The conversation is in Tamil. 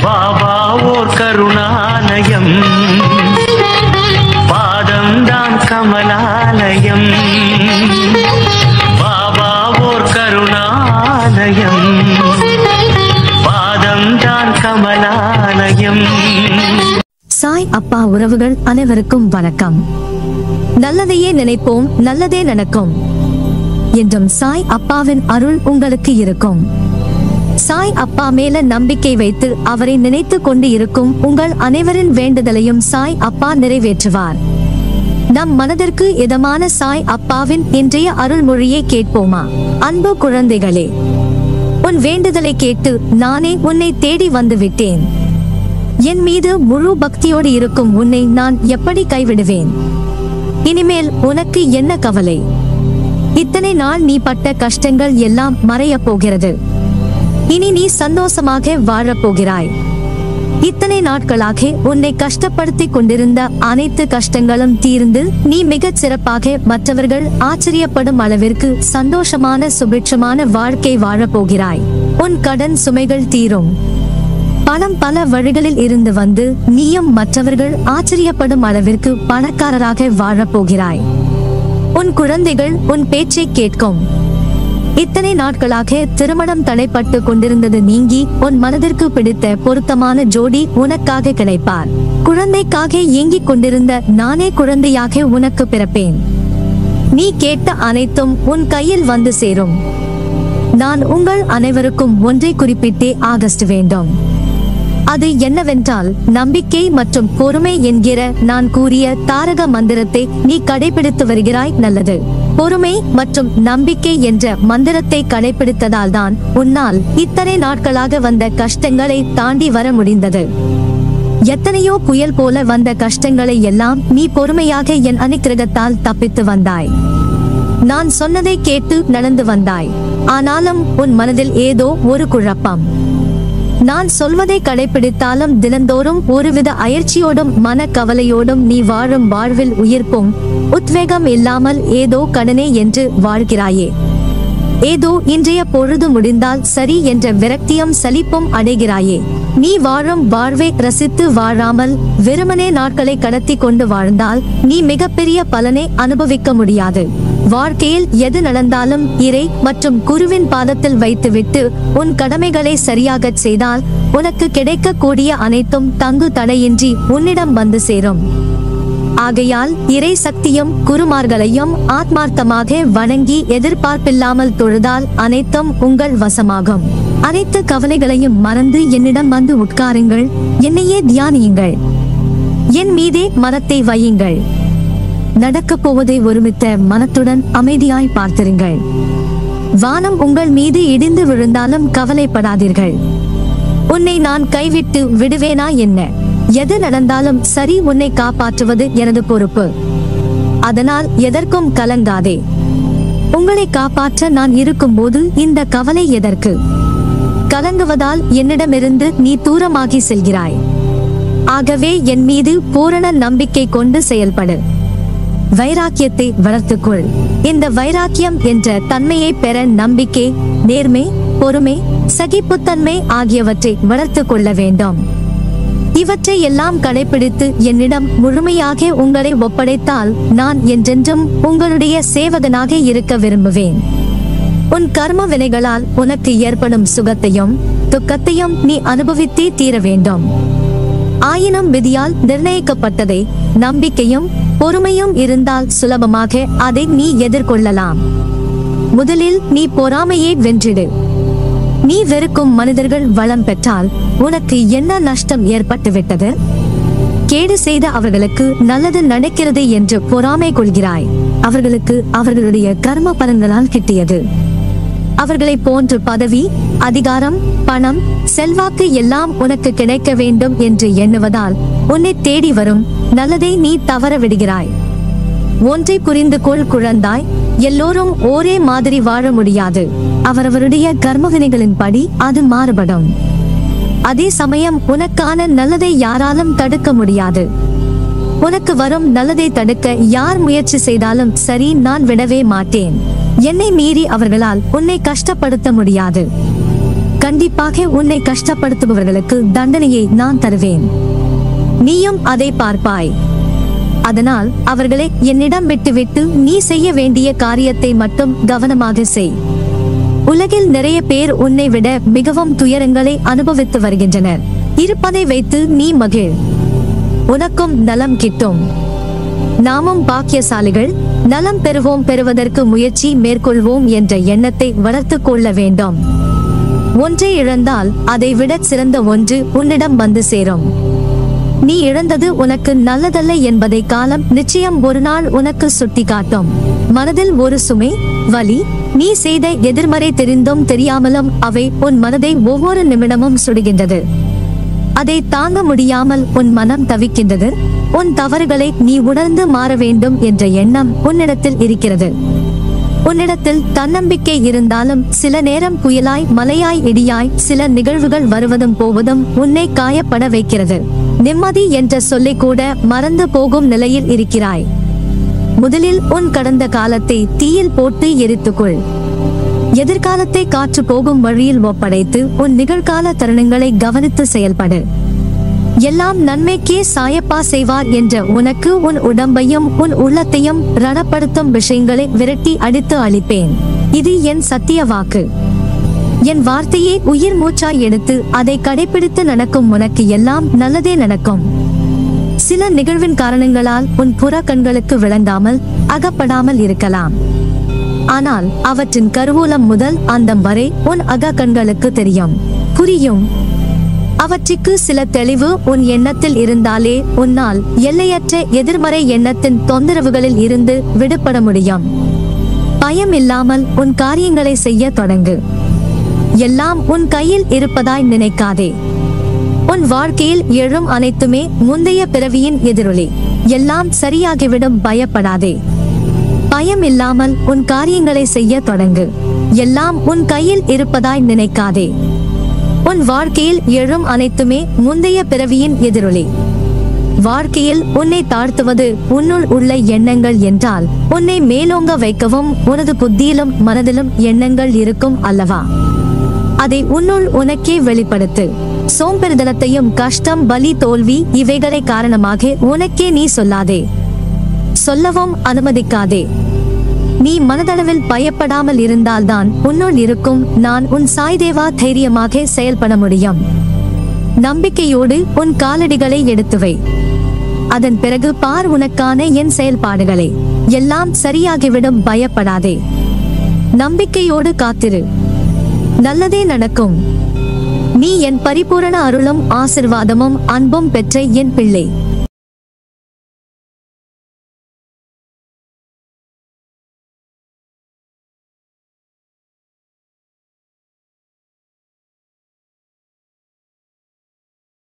பாபா ஓர் கருணாலயம் பாதம்தான் கமலாலயம் பாபா ஓர் கருணாலயம் பாதம்தான் கமலாலயம் சாய் அப்பா உறவுகள் அனைவருக்கும் வணக்கம் நல்லதையே நினைப்போம் நல்லதே நடக்கும் என்றும் சாய் அப்பாவின் அருள் உங்களுக்கு இருக்கும் சாய் அப்பா மேல நம்பிக்கை வைத்து அவரை நினைத்து கொண்டு இருக்கும் உங்கள் அனைவரின் வேண்டுதலையும் சாய் அப்பா நிறைவேற்றுவார் நம் மனதிற்கு இதமான சாய் அப்பாவின் இன்றைய அருள்மொழியை கேட்போமா அன்பு குழந்தைகளே உன் வேண்டுதலை கேட்டு நானே உன்னை தேடி வந்து விட்டேன் என் மீது முழு பக்தியோடு இருக்கும் உன்னை நான் எப்படி கைவிடுவேன் இனிமேல் உனக்கு என்ன கவலை இத்தனை நாள் நீ பட்ட கஷ்டங்கள் எல்லாம் மறையப் போகிறது இனி நீ சந்தோஷமாக வாழப் போகிறாய் இத்தனை நாட்களாக உன்னை கஷ்டப்படுத்திக் கொண்டிருந்த அனைத்து கஷ்டங்களும் தீர்ந்து நீ மிகச் சிறப்பாக மற்றவர்கள் ஆச்சரியப்படும் அளவிற்கு சந்தோஷமான சுபிட்சமான வாழ்க்கை வாழப் போகிறாய் உன் கடன் சுமைகள் தீரும் பணம் பல வழிகளில் இருந்து வந்து நீயும் மற்றவர்கள் ஆச்சரியப்படும் அளவிற்கு பணக்காரராக வாழப் போகிறாய் உன் குழந்தைகள் உன் பேச்சை கேட்கும் இத்தனை நாட்களாக திருமணம் தடைப்பட்டு கொண்டிருந்தது நீங்கி உன் மனதிற்கு பிடித்த பொருத்தமான ஜோடி உனக்காக கிடைப்பார் குழந்தைக்காக ஏங்கிக் கொண்டிருந்த நானே குழந்தையாக உனக்கு பிறப்பேன் நீ கேட்ட அனைத்தும் உன் கையில் வந்து சேரும் நான் உங்கள் அனைவருக்கும் ஒன்றை குறிப்பிட்டே ஆகஸ்ட் வேண்டும் அது என்னவென்றால் நம்பிக்கை மற்றும் பொறுமை என்கிற நான் கூறிய தாரக மந்திரத்தை நீ கடைபிடித்து வருகிறாய் நல்லது பொறுமை மற்றும் நம்பிக்கை என்ற மந்திரத்தை கடைபிடித்ததால் தான் உன்னால் இத்தனை நாட்களாக வந்த கஷ்டங்களை தாண்டி வர முடிந்தது எத்தனையோ புயல் போல வந்த கஷ்டங்களை எல்லாம் நீ பொறுமையாக என் அனுக்கிரகத்தால் தப்பித்து வந்தாய் நான் சொன்னதை கேட்டு நடந்து வந்தாய் ஆனாலும் உன் மனதில் ஏதோ ஒரு குழப்பம் நான் சொல்வதை கடைபிடித்தாலும் தினந்தோறும் ஒருவித அயற்சியோடும் மனக்கவலையோடும் நீ வாழும் வாழ்வில் உயிர்ப்பும் உத்வேகம் இல்லாமல் ஏதோ கடனே என்று வாழ்கிறாயே ஏதோ இன்றைய பொழுது முடிந்தால் சரி என்ற விரக்தியும் சலிப்பும் அடைகிறாயே நீ வாழும் வாழ்வை ரசித்து வாழாமல் வெறுமனே நாட்களை கடத்தி கொண்டு வாழ்ந்தால் நீ மிகப்பெரிய பலனை அனுபவிக்க முடியாது வாழ்க்கையில் எது நடந்தாலும் இறை மற்றும் குருவின் பாதத்தில் வைத்துவிட்டு உன் கடமைகளை சரியாகச் செய்தால் உனக்கு கிடைக்கக்கூடிய அனைத்தும் தங்கு தடையின்றி உன்னிடம் வந்து சேரும் ஆகையால் இறை சக்தியும் குருமார்களையும் ஆத்மார்த்தமாக வணங்கி எதிர்பார்ப்பில்லாமல் தொழுதால் அனைத்தும் உங்கள் வசமாகும் அனைத்து கவலைகளையும் மறந்து என்னிடம் வந்து உட்காருங்கள் என்னையே தியானியுங்கள் என் மீதே மனத்தை வையுங்கள் நடக்கப் போவதை ஒருமித்த மனத்துடன் அமைதியாய் பார்த்திருங்கள் வானம் உங்கள் மீது இடிந்து விழுந்தாலும் கவலைப்படாதீர்கள் உன்னை நான் கைவிட்டு விடுவேனா என்ன எது நடந்தாலும் சரி உன்னை காப்பாற்றுவது எனது பொறுப்பு அதனால் எதற்கும் கலங்காதே உங்களை காப்பாற்ற நான் இருக்கும்போது இந்த கவலை எதற்கு கலங்குவதால் என்னிடமிருந்து நீ தூரமாகி செல்கிறாய் ஆகவே என் மீது பூரண நம்பிக்கை கொண்டு செயல்படு வைராக்கியத்தை வளர்த்துக்கொள் இந்த வைராக்கியம் என்ற தன்மையை பெற நம்பிக்கை நேர்மை பொறுமை சகிப்புத்தன்மை ஆகியவற்றை வளர்த்துக் கொள்ள வேண்டும் இவற்றை எல்லாம் கடைபிடித்து என்னிடம் முழுமையாக உங்களை ஒப்படைத்தால் நான் என்றென்றும் உங்களுடைய சேவகனாக இருக்க விரும்புவேன் உன் கர்ம வினைகளால் உனக்கு ஏற்படும் சுகத்தையும் துக்கத்தையும் நீ அனுபவித்தே தீர வேண்டும் ஆயினும் விதியால் நிர்ணயிக்கப்பட்டதை நம்பிக்கையும் பொறுமையும் இருந்தால் சுலபமாக அதை நீ எதிர்கொள்ளலாம் முதலில் நீ பொறாமையை வென்றிடு நீ வெறுக்கும் மனிதர்கள் வளம் பெற்றால் உனக்கு என்ன நஷ்டம் ஏற்பட்டுவிட்டது கேடு செய்த அவர்களுக்கு நல்லது நடக்கிறது என்று பொறாமை கொள்கிறாய் அவர்களுக்கு அவர்களுடைய கர்ம பலன்களால் கிட்டியது அவர்களைப் போன்று பதவி அதிகாரம் பணம் செல்வாக்கு எல்லாம் உனக்கு கிடைக்க வேண்டும் என்று எண்ணுவதால் உன்னை தேடி வரும் நல்லதை நீ தவற விடுகிறாய் ஒன்றை புரிந்து கொள் குழந்தாய் எல்லோரும் ஒரே மாதிரி வாழ முடியாது அவரவருடைய கர்மவினைகளின்படி அது மாறுபடும் அதே சமயம் உனக்கான நல்லதை யாராலும் தடுக்க முடியாது உனக்கு வரும் நல்லதை தடுக்க யார் முயற்சி செய்தாலும் சரி நான் விடவே மாட்டேன் என்னை மீறி அவர்களால் உன்னை கஷ்டப்படுத்த முடியாது கண்டிப்பாக உன்னை கஷ்டப்படுத்துபவர்களுக்கு தண்டனையை நான் தருவேன் நீயும் அதை பார்ப்பாய் அதனால் அவர்களை என்னிடம் விட்டுவிட்டு நீ செய்ய வேண்டிய காரியத்தை மட்டும் கவனமாக செய் உலகில் நிறைய பேர் உன்னை விட மிகவும் துயரங்களை அனுபவித்து வருகின்றனர் இருப்பதை வைத்து நீ மகிழ் உனக்கும் நலம் கிட்டும் நாமும் பாக்கியசாலிகள் நலம் பெறுவோம் பெறுவதற்கு முயற்சி மேற்கொள்வோம் என்ற எண்ணத்தை வளர்த்துக் கொள்ள வேண்டும் ஒன்றை இழந்தால் அதை விட சிறந்த ஒன்று உன்னிடம் வந்து சேரும் நீ இழந்தது உனக்கு நல்லதல்ல என்பதை காலம் நிச்சயம் ஒரு நாள் உனக்கு சுட்டிக்காட்டும் மனதில் ஒரு சுமை வலி நீ செய்த எதிர்மறை தெரிந்தும் தெரியாமலும் அவை உன் மனதை ஒவ்வொரு நிமிடமும் சுடுகின்றது அதை தாங்க முடியாமல் உன் மனம் தவிக்கின்றது உன் தவறுகளை நீ உணர்ந்து மாற வேண்டும் என்ற எண்ணம் உன்னிடத்தில் இருக்கிறது உன்னிடத்தில் தன்னம்பிக்கை இருந்தாலும் சில நேரம் புயலாய் மலையாய் இடியாய் சில நிகழ்வுகள் வருவதும் போவதும் உன்னை காயப்பட வைக்கிறது நிம்மதி என்ற சொல்லை கூட மறந்து போகும் நிலையில் இருக்கிறாய் முதலில் உன் கடந்த காலத்தை தீயில் போட்டு எரித்துக்கொள் எதிர்காலத்தை காற்று போகும் வழியில் ஒப்படைத்து உன் நிகழ்கால தருணங்களை கவனித்து செயல்படு எல்லாம் நன்மைக்கே சாயப்பா செய்வார் என்ற உனக்கு உன் உடம்பையும் உன் உள்ளத்தையும் ரணப்படுத்தும் விஷயங்களை விரட்டி அடித்து அளிப்பேன் இது என் சத்திய வாக்கு என் வார்த்தையை உயிர் மூச்சாய் எடுத்து அதை கடைபிடித்து நடக்கும் உனக்கு எல்லாம் நல்லதே நடக்கும் சில நிகழ்வின் காரணங்களால் உன் புற கண்களுக்கு விளங்காமல் அகப்படாமல் இருக்கலாம் ஆனால் அவற்றின் கருவூலம் முதல் அந்தம் வரை உன் அக கண்களுக்கு தெரியும் புரியும் அவற்றிற்கு சில தெளிவு உன் எண்ணத்தில் இருந்தாலே உன்னால் எல்லையற்ற எதிர்மறை எண்ணத்தின் தொந்தரவுகளில் இருந்து விடுபட முடியும் பயம் இல்லாமல் உன் காரியங்களை செய்ய தொடங்கு எல்லாம் உன் கையில் இருப்பதாய் நினைக்காதே உன் வாழ்க்கையில் எழும் அனைத்துமே முந்தைய பிறவியின் எதிரொலி எல்லாம் சரியாகிவிடும் பயப்படாதே பயம் இல்லாமல் உன் காரியங்களை செய்ய தொடங்கு எல்லாம் உன் கையில் இருப்பதாய் நினைக்காதே உன் வாழ்க்கையில் எழும் அனைத்துமே முந்தைய பிறவியின் எதிரொலி வாழ்க்கையில் உன்னை தாழ்த்துவது உன்னுள் உள்ள எண்ணங்கள் என்றால் உன்னை மேலோங்க வைக்கவும் உனது புத்தியிலும் மனதிலும் எண்ணங்கள் இருக்கும் அல்லவா அதை உன்னுள் உனக்கே வெளிப்படுத்து சோம்பெறிதனத்தையும் கஷ்டம் பலி தோல்வி இவைகளை காரணமாக உனக்கே நீ சொல்லாதே சொல்லவும் அனுமதிக்காதே நீ மனதளவில் பயப்படாமல் இருந்தால்தான் உன்னுள் இருக்கும் நான் உன் சாய்தேவா தைரியமாக செயல்பட முடியும் நம்பிக்கையோடு உன் காலடிகளை எடுத்து வை அதன் பிறகு பார் உனக்கான என் செயல்பாடுகளை எல்லாம் சரியாகிவிடும் பயப்படாதே நம்பிக்கையோடு காத்திரு நல்லதே நடக்கும் நீ என் பரிபூரண அருளும் ஆசிர்வாதமும் அன்பும் பெற்ற என் பிள்ளை